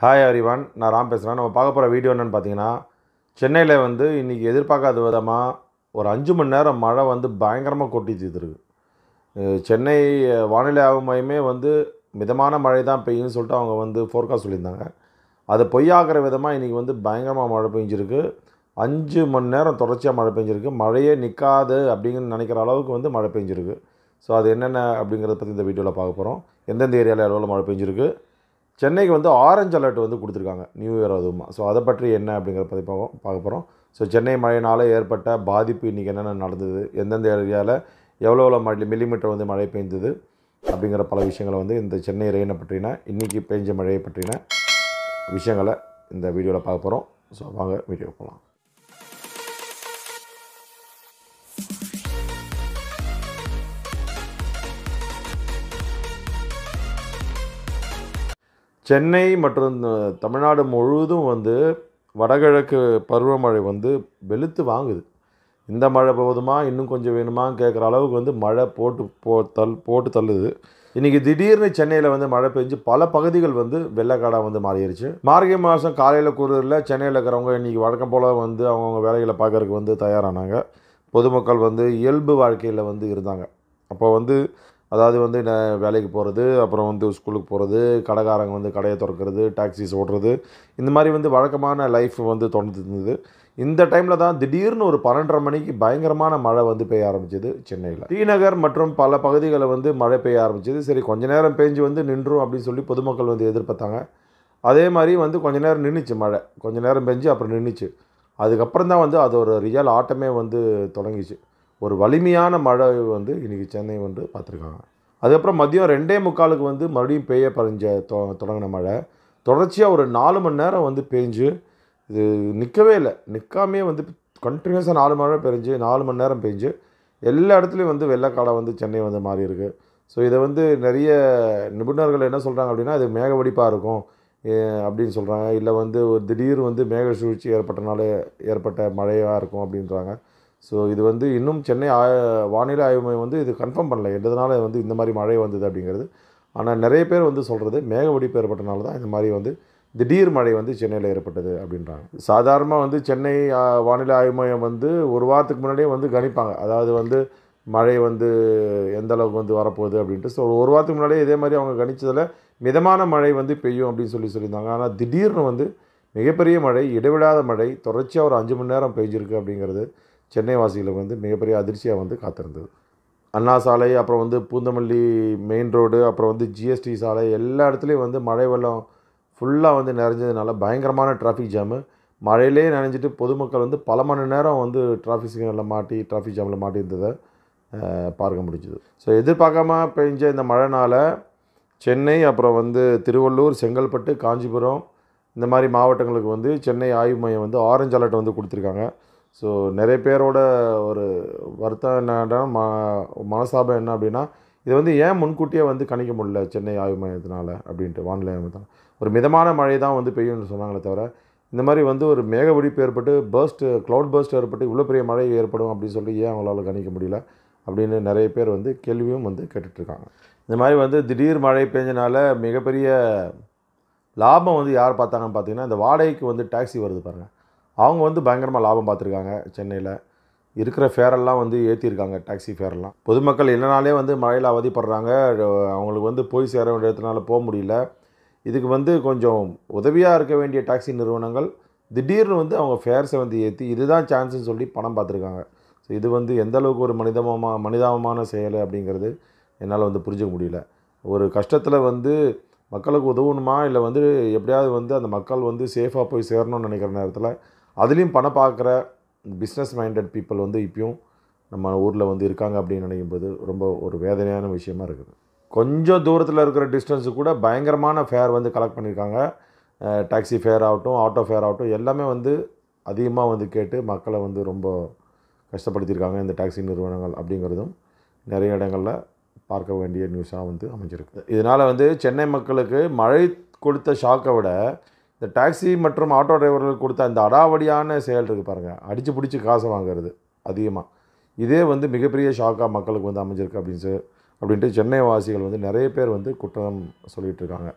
hi அரிவான் நான் ராம் பேசுகிறேன் நம்ம பார்க்க போகிற வீடியோ என்னென்னு பார்த்தீங்கன்னா சென்னையில் வந்து இன்றைக்கி எதிர்பார்க்காத விதமாக ஒரு அஞ்சு மணி நேரம் மழை வந்து பயங்கரமாக கொட்டி தீர்த்துருக்கு அஹ் சென்னை அஹ், வானிலை ஆய்வு மையமே வந்து மிதமான மழை தான் பெய்யும்னு சொல்லிட்டு அவங்க வந்து ஃபோர்காஸ்ட் சொல்லியிருந்தாங்க அது பொய்யாகிற விதமாக இன்றைக்கி வந்து பயங்கரமாக மழை பெஞ்சிருக்கு அஞ்சு மணி நேரம் தொடர்ச்சியாக மழை பெஞ்சிருக்கு மழையே நிற்காது அப்படிங்கன்னு நினைக்கிற அளவுக்கு வந்து மழை பெஞ்சிருக்கு ஸோ அது என்னென்ன அப்படிங்கிறத பற்றி இந்த வீடியோவில் பார்க்க போகிறோம் எந்தெந்த ஏரியாவில் எவ்வளோ மழை பெஞ்சிருக்கு சென்னைக்கு வந்து ஆரஞ்சு அலர்ட் வந்து கொடுத்துருக்காங்க நியூ இயர் அதுவுமா ஸோ அதை பற்றி என்ன அப்படிங்கிறத பற்றி பார்க்க பார்க்க போகிறோம் ஸோ சென்னை மழையினால் ஏற்பட்ட பாதிப்பு இன்றைக்கி என்னென்ன நடந்தது எந்தெந்த ஏரியாவில் எவ்வளோ எவ்வளோ மழை மில்லிமீட்டர் வந்து மழை பெய்ந்தது அப்படிங்கிற பல விஷயங்களை வந்து இந்த சென்னை ரெயினை பற்றின இன்றைக்கி பெஞ்ச மழையை பற்றின விஷயங்களை இந்த வீடியோவில் பார்க்க போகிறோம் ஸோ வாங்க வீடியோ போகலாம் சென்னை மற்றும் அஹ், தமிழ்நாடு முழுவதும் வந்து வடகிழக்கு பருவமழை வந்து வெளுத்து வாங்குது இந்த மழை போதுமா இன்னும் கொஞ்சம் வேணுமா கேட்குற அளவுக்கு வந்து மழை போட்டு போ தள் போட்டு தள்ளுது இன்றைக்கி திடீர்னு சென்னையில் வந்து மழை பெஞ்சு பல பகுதிகள் வந்து வெள்ளக்காடாக வந்து மாறிடுச்சு மார்கழி மாதம் காலையில் குளிரில் சென்னையில் இருக்கிறவங்க இன்றைக்கி வழக்கம் போல் வந்து அவங்கவுங்க வேலைகளை பார்க்கறதுக்கு வந்து தயாரானாங்க பொதுமக்கள் வந்து இயல்பு வாழ்க்கையில் வந்து இருந்தாங்க அப்போ வந்து அதாவது வந்து ந- வேலைக்கு போகிறது அப்புறம் வந்து ஸ்கூலுக்கு போகிறது கடைக்காரங்க வந்து கடையை திறக்கிறது டாக்ஸிஸ் ஓட்டுறது இந்த மாதிரி வந்து வழக்கமான லைஃப் வந்து தொடர்ந்து இருந்தது இந்த டைமில் தான் திடீர்னு ஒரு பன்னெண்டரை மணிக்கு பயங்கரமான மழை வந்து பெய்ய ஆரம்பிச்சது சென்னையில் டிநகர் மற்றும் பல பகுதிகளில் வந்து மழை பெய்ய ஆரம்பிச்சது சரி கொஞ்ச நேரம் பெஞ்சு வந்து நின்றும் அப்படின்னு சொல்லி பொதுமக்கள் வந்து எதிர்பார்த்தாங்க அதே மாதிரி வந்து கொஞ்ச நேரம் நின்றுச்சு மழை கொஞ்ச நேரம் பெஞ்சு அப்புறம் நின்றுச்சு அதுக்கப்புறம் தான் வந்து அது ஒரு ரியல் ஆட்டமே வந்து தொடங்கிச்சு ஒரு வலிமையான மழை வந்து இன்றைக்கி சென்னை வந்து பார்த்துருக்காங்க அதுக்கப்புறம் மதியம் ரெண்டே முக்காலுக்கு வந்து மறுபடியும் பெய்ய பறிஞ்ச தொ தொடங்கின மழை தொடர்ச்சியாக ஒரு நாலு மணி நேரம் வந்து பேஞ்சு இது நிற்கவே இல்லை நிற்காமே வந்து கண்டினியூஸாக நாலு மழை பெஞ்சு நாலு மணி நேரம் பெஞ்சு எல்லா இடத்துலையும் வந்து வெள்ளக்காலம் வந்து சென்னை வந்து மாறி இருக்கு ஸோ இதை வந்து நிறைய நிபுணர்கள் என்ன சொல்கிறாங்க அப்படின்னா இது மேக வெடிப்பாக இருக்கும் ஏ, அப்படின்னு சொல்கிறாங்க இல்லை வந்து ஒரு திடீர் வந்து மேக சூழ்ச்சி ஏற்பட்டனால ஏற்பட்ட மழையாக இருக்கும் அப்படின்றாங்க ஸோ இது வந்து இன்னும் சென்னை ஆ- வானிலை ஆய்வு மையம் வந்து இது கன்ஃபார்ம் பண்ணல எதனால வந்து இந்த மாதிரி மழை வந்தது அப்படிங்கிறது ஆனால் நிறைய பேர் வந்து சொல்கிறது மேக வெடிப்பு ஏற்பட்டனால தான் இந்த மாதிரி வந்து திடீர் மழை வந்து சென்னையில் ஏற்பட்டது அப்படின்றாங்க சாதாரணமாக வந்து சென்னை ஆ, வானிலை ஆய்வு மையம் வந்து ஒரு வாரத்துக்கு முன்னாடியே வந்து கணிப்பாங்க அதாவது வந்து மழை வந்து எந்த அளவுக்கு வந்து வரப்போகுது அப்படின்ட்டு ஸோ ஒரு வாரத்துக்கு முன்னாடியே இதே மாதிரி அவங்க கணிச்சதில் மிதமான மழை வந்து பெய்யும் அப்படின்னு சொல்லி சொல்லியிருந்தாங்க ஆனால் திடீர்னு வந்து மிகப்பெரிய மழை இடைவிடாத மழை தொடர்ச்சியாக ஒரு அஞ்சு மணி நேரம் பெய்ஞ்சிருக்கு அப்படிங்கிறது சென்னை வாசிகளுக்கு வந்து மிகப்பெரிய அதிர்ச்சியாக வந்து காத்திருந்தது அண்ணா சாலை அப்புறம் வந்து பூந்தமல்லி மெயின் ரோடு அப்புறம் வந்து ஜிஎஸ்டி சாலை எல்லா இடத்துலையும் வந்து மழை வெள்ளம் ஃபுல்லாக வந்து நிறைஞ்சதுனால பயங்கரமான டிராஃபிக் ஜாமு மழையிலே நனைஞ்சிட்டு பொதுமக்கள் வந்து பல மணி நேரம் வந்து டிராஃபிக் சிக்னலில் மாட்டி டிராஃபிக் ஜாமில் மாட்டியிருந்ததை அஹ், பார்க்க முடிஞ்சுது ஸோ எதிர்பார்க்காம பெஞ்ச இந்த மழைனால சென்னை அப்புறம் வந்து திருவள்ளூர் செங்கல்பட்டு காஞ்சிபுரம் இந்த மாதிரி மாவட்டங்களுக்கு வந்து சென்னை ஆய்வு மையம் வந்து ஆரஞ்சு அலர்ட் வந்து கொடுத்துருக்காங்க ஸோ நிறைய பேரோட ஒரு வருத்தம் என்னன்னா ம மனசாபம் என்ன அப்படின்னா இது வந்து ஏன் முன்கூட்டியே வந்து கணிக்க முடியல சென்னை ஆய்வு மையத்தினால அப்படின்ட்டு வானிலை மையத்தினால ஒரு மிதமான மழை தான் வந்து பெய்யும்னு சொன்னாங்களே தவிர இந்த மாதிரி வந்து ஒரு மேக வெடிப்பு ஏற்பட்டு பர்ஸ்ட் க்ளவுட் பர்ஸ்ட் ஏற்பட்டு இவ்வளோ பெரிய மழை ஏற்படும் அப்படின்னு சொல்லி ஏன் அவங்களால கணிக்க முடியல அப்படின்னு நிறைய பேர் வந்து கேள்வியும் வந்து கேட்டுட்ருக்காங்க இந்த மாதிரி வந்து திடீர் மழை பெஞ்சனால மிகப்பெரிய லாபம் வந்து யார் பார்த்தாங்கன்னு பார்த்தீங்கன்னா இந்த வாடகைக்கு வந்து டாக்ஸி வருது பாருங்கள் அவங்க வந்து பயங்கரமாக லாபம் பார்த்துருக்காங்க சென்னையில் இருக்கிற ஃபேரெல்லாம் வந்து ஏற்றிருக்காங்க டாக்ஸி ஃபேரெல்லாம் பொதுமக்கள் என்னனாலே வந்து மழையில் அவதிப்படுறாங்க அஹ் அவங்களுக்கு வந்து போய் சேர வேண்டிய இடத்துனால போக முடியல இதுக்கு வந்து கொஞ்சம் உதவியாக இருக்க வேண்டிய டாக்ஸி நிறுவனங்கள் திடீர்னு வந்து அவங்க ஃபேர்ஸை வந்து ஏற்றி இதுதான் சான்ஸ்னு சொல்லி பணம் பார்த்துருக்காங்க ஸோ இது வந்து எந்த அளவுக்கு ஒரு மனிதமாக மனிதாபமான செயல் அப்படிங்கிறது என்னால் வந்து புரிஞ்சுக்க முடியல ஒரு கஷ்டத்தில் வந்து மக்களுக்கு உதவணுமா இல்லை வந்து எப்படியாவது வந்து அந்த மக்கள் வந்து சேஃபாக போய் சேரணும்னு நினைக்கிற நேரத்தில் அதுலேயும் பணம் பார்க்குற பிஸ்னஸ் மைண்டட் பீப்புள் வந்து இப்பயும் நம்ம ஊரில் வந்து இருக்காங்க அப்படின்னு நினைக்கும்போது ரொம்ப ஒரு வேதனையான விஷயமா இருக்குது கொஞ்சம் தூரத்தில் இருக்கிற டிஸ்டன்ஸு கூட பயங்கரமான ஃபேர் வந்து கலெக்ட் பண்ணியிருக்காங்க டாக்ஸி ஃபேர் ஆகட்டும் ஆட்டோ ஃபேர் ஆகட்டும் எல்லாமே வந்து அதிகமாக வந்து கேட்டு மக்களை வந்து ரொம்ப கஷ்டப்படுத்தியிருக்காங்க இந்த டாக்ஸி நிறுவனங்கள் அப்படிங்கிறதும் நிறைய இடங்களில் பார்க்க வேண்டிய நியூஸாக வந்து அமைஞ்சிருக்கு இதனால் வந்து சென்னை மக்களுக்கு மழை கொடுத்த ஷாக்கை விட இந்த டாக்ஸி மற்றும் ஆட்டோ டிரைவர்கள் கொடுத்த அந்த அடாவடியான செயல் இருக்குது பாருங்கள் அடித்து பிடிச்சி காசை வாங்குறது அதிகமாக இதே வந்து மிகப்பெரிய ஷாக்காக மக்களுக்கு வந்து அமைஞ்சிருக்கு அப்படின்னு சொல்லி அப்படின்ட்டு சென்னை வாசிகள் வந்து நிறைய பேர் வந்து குற்றம் சொல்லிகிட்டு இருக்காங்க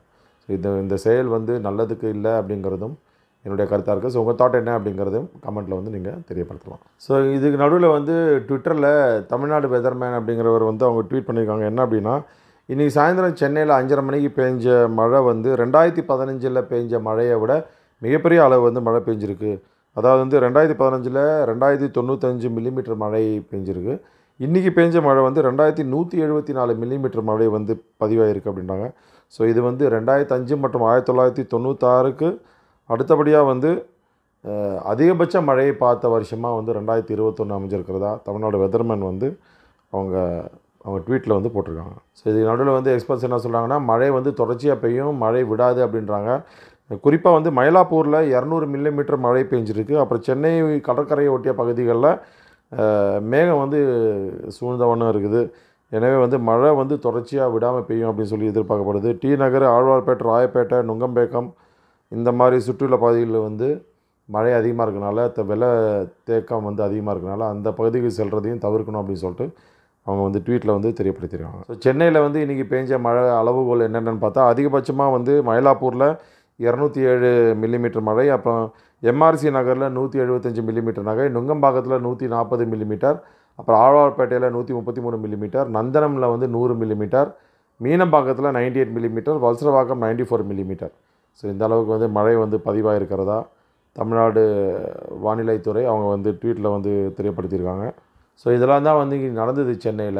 ஸோ இது இந்த செயல் வந்து நல்லதுக்கு இல்லை அப்படிங்கிறதும் என்னுடைய கருத்தாக இருக்குது ஸோ உங்கள் தாட் என்ன அப்படிங்கிறதும் கமெண்ட்டில் வந்து நீங்கள் தெரியப்படுத்தலாம் ஸோ இதுக்கு நடுவில் வந்து ட்விட்டரில் தமிழ்நாடு வெதர்மேன் அப்படிங்கிறவர் வந்து அவங்க ட்வீட் பண்ணியிருக்காங்க என்ன அப்படின்னா இன்றைக்கி சாயந்தரம் சென்னையில் அஞ்சரை மணிக்கு பெஞ்ச மழை வந்து ரெண்டாயிரத்தி பதினஞ்சில் பெஞ்ச மழையை விட மிகப்பெரிய அளவு வந்து மழை பெஞ்சிருக்கு அதாவது வந்து ரெண்டாயிரத்தி பதினஞ்சில் ரெண்டாயிரத்தி தொண்ணூத்தஞ்சு மில்லிமீட்டர் மழை பெஞ்சிருக்கு இன்றைக்கி பெஞ்ச மழை வந்து ரெண்டாயிரத்தி நூற்றி எழுபத்தி நாலு மில்லிமீட்டர் மழை வந்து பதிவாயிருக்கு அப்படின்றாங்க ஸோ இது வந்து ரெண்டாயிரத்தி அஞ்சு மற்றும் ஆயிரத்தி தொள்ளாயிரத்தி தொண்ணூத்தாறுக்கு அடுத்தபடியாக வந்து அஹ், அதிகபட்ச மழையை பார்த்த வருஷமாக வந்து ரெண்டாயிரத்தி இருபத்தொன்று அமைஞ்சிருக்கிறதா தமிழ்நாடு வெதர்மேன் வந்து அவங்க அவங்க ட்வீட்டில் வந்து போட்டிருக்காங்க ஸோ இது நடுவில் வந்து எக்ஸ்பர்ட்ஸ் என்ன சொல்கிறாங்கன்னா மழை வந்து தொடர்ச்சியாக பெய்யும் மழை விடாது அப்படின்றாங்க குறிப்பாக வந்து மயிலாப்பூரில் இரநூறு மில்லிமீட்டர் மழை பெஞ்சிருக்கு அப்புறம் சென்னை கடற்கரையை ஒட்டிய பகுதிகளில் அஹ், மேகம் வந்து சூழ்ந்த வண்ணம் இருக்குது எனவே வந்து மழை வந்து தொடர்ச்சியாக விடாமல் பெய்யும் அப்படின்னு சொல்லி எதிர்பார்க்கப்படுது டி நகர் ஆழ்வார்பேட்டை ராயப்பேட்டை நுங்கம்பேக்கம் இந்த மாதிரி சுற்றியுள்ள பகுதிகளில் வந்து மழை அதிகமாக இருக்கனால த- வெள்ள தேக்கம் வந்து அதிகமாக இருக்கனால அந்த பகுதிக்கு செல்றதையும் தவிர்க்கணும் அப்படின்னு சொல்லிட்டு அவங்க வந்து ட்வீட்டில் வந்து தெரியப்படுத்திருக்காங்க ஸோ சென்னையில் வந்து இன்றைக்கி பெஞ்ச மழை அளவுகோல் என்னென்னு பார்த்தா அதிகபட்சமாக வந்து மயிலாப்பூரில் இரநூத்தி ஏழு மில்லிமீட்டர் மழை அப்புறம் எம்ஆர்சி நகரில் நூற்றி எழுபத்தஞ்சு மில்லிமீட்டர் மழை நுங்கம்பாக்கத்தில் நூற்றி நாற்பது மில்லிமீட்டர் அப்புறம் ஆழ்வார்பேட்டையில் நூற்றி முப்பத்தி மூணு மில்லிமீட்டர் நந்தனமில் வந்து நூறு மில்லிமீட்டர் மீனம்பாக்கத்தில் 98 eight millimetre Valasaravakkam 94 four millimetre so இந்த அளவுக்கு வந்து மழை வந்து பதிவாயிருக்கிறதா தமிழ்நாடு வானிலைத்துறை அவங்க வந்து ட்வீட்டில் வந்து தெரியப்படுத்தியிருக்காங்க ஸோ இதெல்லாம் தான் வந்து இங்கே நடந்தது சென்னையில்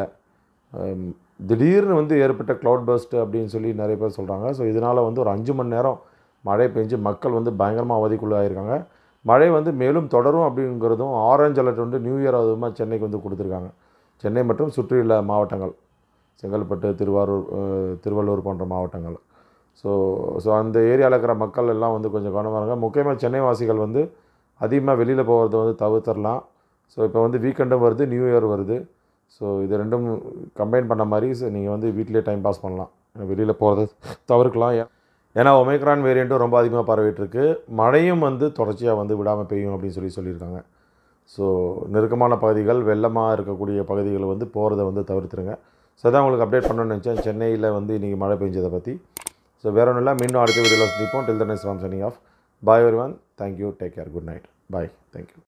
திடீர்னு வந்து ஏற்பட்ட க்ளவுட் பஸ்ட் அப்படின்னு சொல்லி நிறைய பேர் சொல்கிறாங்க ஸோ இதனால் வந்து ஒரு அஞ்சு மணி நேரம் மழை பெஞ்சு மக்கள் வந்து பயங்கரமாக அவதிக்குள்ளாயிருக்காங்க மழை வந்து மேலும் தொடரும் அப்படிங்கிறதும் ஆரஞ்சு அலர்ட் வந்து நியூ இயர் அதுவுமா சென்னைக்கு வந்து கொடுத்துருக்காங்க சென்னை மற்றும் சுற்றியுள்ள மாவட்டங்கள் செங்கல்பட்டு திருவாரூர் அஹ், திருவள்ளூர் போன்ற மாவட்டங்கள் ஸோ ஸோ அந்த ஏரியாவில் இருக்கிற மக்கள் எல்லாம் வந்து கொஞ்சம் கவனமாக இருங்க முக்கியமாக சென்னை வாசிகள் வந்து அதிகமாக வெளியில் போகிறத வந்து தவிர்த்தரலாம் ஸோ இப்போ வந்து வீக்கெண்டும் வருது நியூ இயர் வருது ஸோ இது ரெண்டும் கம்பைன் பண்ண மாதிரி நீங்கள் வந்து வீட்டிலே டைம் பாஸ் பண்ணலாம் வெளியில் போகிறத தவிர்க்கலாம் ஏ- ஏன்னா ஒமேக்ரான் வேரியண்ட்டும் ரொம்ப அதிகமாக பரவிட்டு இருக்கு மழையும் வந்து தொடர்ச்சியாக வந்து விடாமல் பெய்யும் அப்படின்னு சொல்லி சொல்லியிருக்காங்க ஸோ நெருக்கமான பகுதிகள் வெள்ளமாக இருக்கக்கூடிய பகுதிகளை வந்து போகிறத வந்து தவிர்த்துருங்க ஸோ அதான் உங்களுக்கு அப்டேட் பண்ணணும்னு நினச்சேன் சென்னையில் வந்து இன்றைக்கி மழை பெஞ்சதை பற்றி ஸோ வேற ஒன்றும் இல்லை மீண்டும் அடுத்த வீடியோவில் சந்திப்போம் till the next Ram signing off bye everyone thank you take care good night bye thank you